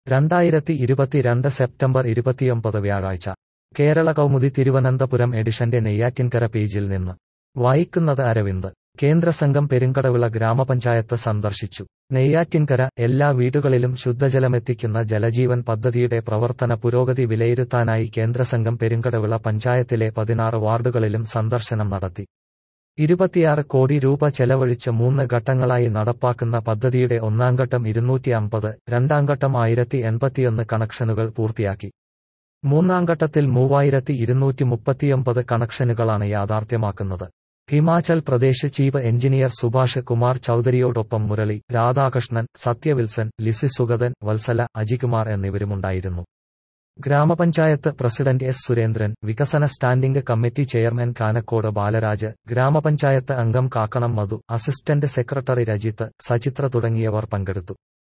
രണ്ടായിരത്തി ഇരുപത്തിരണ്ട് സെപ്റ്റംബർ ഇരുപത്തിയൊമ്പത് വ്യാഴാഴ്ച കേരള കൗമുദി തിരുവനന്തപുരം എഡിഷന്റെ നെയ്യാറ്റിൻകര പേജിൽ നിന്ന് വായിക്കുന്നത് അരവിന്ദ് കേന്ദ്രസംഘം പെരുങ്കടവിള ഗ്രാമപഞ്ചായത്ത് സന്ദർശിച്ചു നെയ്യാറ്റിൻകര എല്ലാ വീടുകളിലും ശുദ്ധജലമെത്തിക്കുന്ന ജലജീവൻ പദ്ധതിയുടെ പ്രവർത്തന പുരോഗതി വിലയിരുത്താനായി കേന്ദ്രസംഘം പെരുങ്കടവിള പഞ്ചായത്തിലെ പതിനാറ് വാർഡുകളിലും സന്ദർശനം നടത്തി ഇരുപത്തിയാറ് കോടി രൂപ ചെലവഴിച്ച് മൂന്ന് ഘട്ടങ്ങളായി നടപ്പാക്കുന്ന പദ്ധതിയുടെ ഒന്നാംഘട്ടം ഇരുന്നൂറ്റി അമ്പത് രണ്ടാംഘട്ടം ആയിരത്തി എൺപത്തിയൊന്ന് കണക്ഷനുകൾ പൂർത്തിയാക്കി മൂന്നാംഘട്ടത്തിൽ മൂവായിരത്തി ഇരുന്നൂറ്റി മുപ്പത്തിയൊമ്പത് കണക്ഷനുകളാണ് യാഥാർത്ഥ്യമാക്കുന്നത് ഹിമാചൽ പ്രദേശ് ചീഫ് എഞ്ചിനീയർ സുഭാഷ് കുമാർ ചൌധരിയോടൊപ്പം മുരളി രാധാകൃഷ്ണൻ സത്യവിൽസൻ ലിസി സുഗതൻ വത്സല അജികുമാർ എന്നിവരുമുണ്ടായിരുന്നു ഗ്രാമപഞ്ചായത്ത് പ്രസിഡന്റ് എസ് സുരേന്ദ്രൻ വികസന standing committee chairman Kanakkode Balaraj ഗ്രാമപഞ്ചായത്ത് അംഗം കാക്കണം മധു അസിസ്റ്റന്റ് സെക്രട്ടറി രജിത്ത് സചിത്ര തുടങ്ങിയവർ പങ്കെടുത്തു